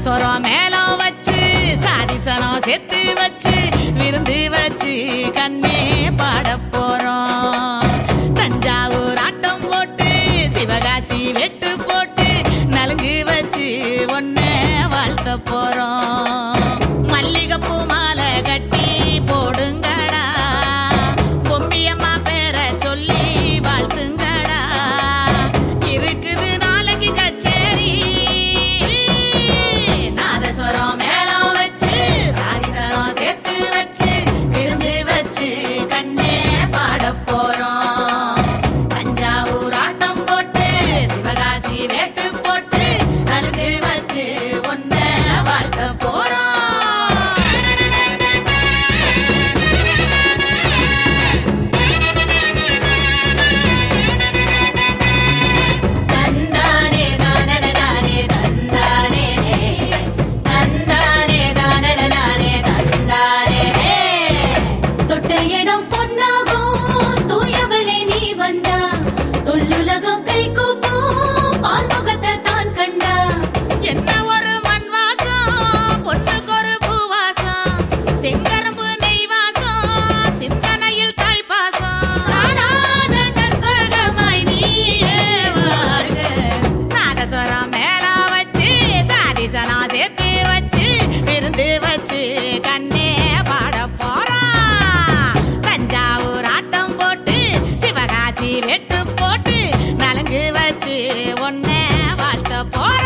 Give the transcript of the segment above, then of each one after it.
நாதஸ்வரம் மேளம் வச்சு சாதிசனம் செத்து வச்சு விருந்து வச்சு கண்ணே பாடப் போறோம் தஞ்சாவூர் ஆட்டம் போட்டு சிவகாசி வெட்டு போட்டு நலுங்கு வச்சு ஒன்ன வாழ்த்த போறோம் மல்லிகைப்பூ மாலை கட்டி போடுங்கடா பொம்பியம்மா பேரை சொல்லி வாழ்த்துங்கடா இருக்குது நாளைக்கு கச்சேரி நாதஸ்வரம் மேளம் வச்சு சாரிசரம் சேர்த்து வச்சு விருந்து வச்சு கண்ணே பாடப் போறோம் தஞ்சாவூர் ஆட்டம் போட்டு சிவகாசி வேட்டு போட்டு நலுங்கு வச்சு ஒன்ன வாழ்த்த போறோம் தந்தானே தானன தானே தந்தானே நே. தந்தானே தானன தானே தந்தானே நே. தொட்ட இடம் பொன்னாகும் தூயவளே நீ வந்தா தொல்லுலகம் கை கூப்பும் பால்முகத்தை தான் கண்டா என்ன ஒரு மண் வாசம் பொண்ணுக்கு ஒரு பூவாசம் செங்கரும்பு நெய் வாசம் சிந்தனையில் தாய் பாசம் காணாத கற்பகமாய் நீயே வாழ்க நாதஸ்வரம் மேல வச்சு சாதிசனா சேர்த்து வச்சு விருந்து வச்சு கண்ணே பாட போறான் தஞ்சாவூர் ஆட்டம் போட்டு சிவகாசி வெட்டு போட்டு நலங்கு வச்சு ஒன்னே வாழ்த்த போறான்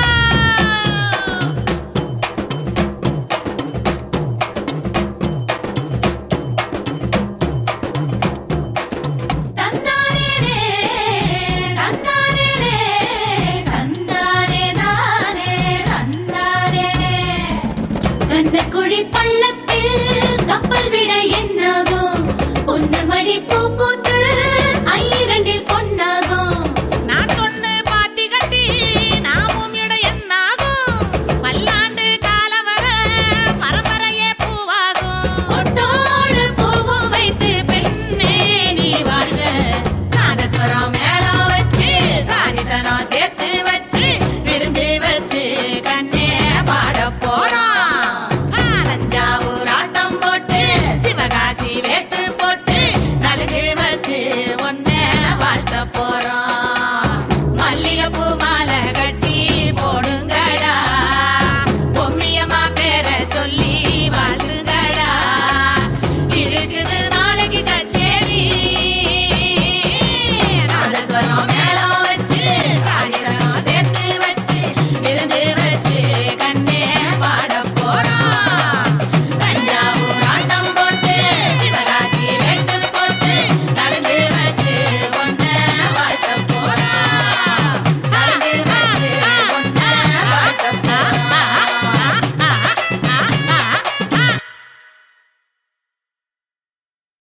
தந்தானே ரே தந்தானே ரே தந்தானே தானே தந்தானே ரே கண்ணக்குழி பள்ளத்தில் கப்பல் விட என்னாகும் பொண்ணு மணி பூ பூத்து ஐரண்டில் பொன்னாகும் நான் கொன்னு பாத்தி கட்டி நாமும் இட என்னாகும் பல்லாண்டு காலம் வர பரம்பரையே பூவாகும் பொட்டோடு பூவும் வைத்து பெண்ணே நீ வாழ்க நாதஸ்வரம் மேளம் வச்சு சாரிசனம் சேர்த்து வச்சு விருந்து வச்சு கண்ணே பாட போறோம் தஞ்சாவூர் ஆட்டம் போட்டு சிவகாசி வேட்டு போட்டு நலுங்கு வச்சு ஒன்னே வாழ்த்த போறோம் மல்லிகைப்பூ மாலை கட்டி போடுங்கடா பொம்மியம்மா பேரை சொல்லி வாழ்த்துங்கடா இருக்குது நாளைக்கு கச்சேரி நாதஸ்வரம்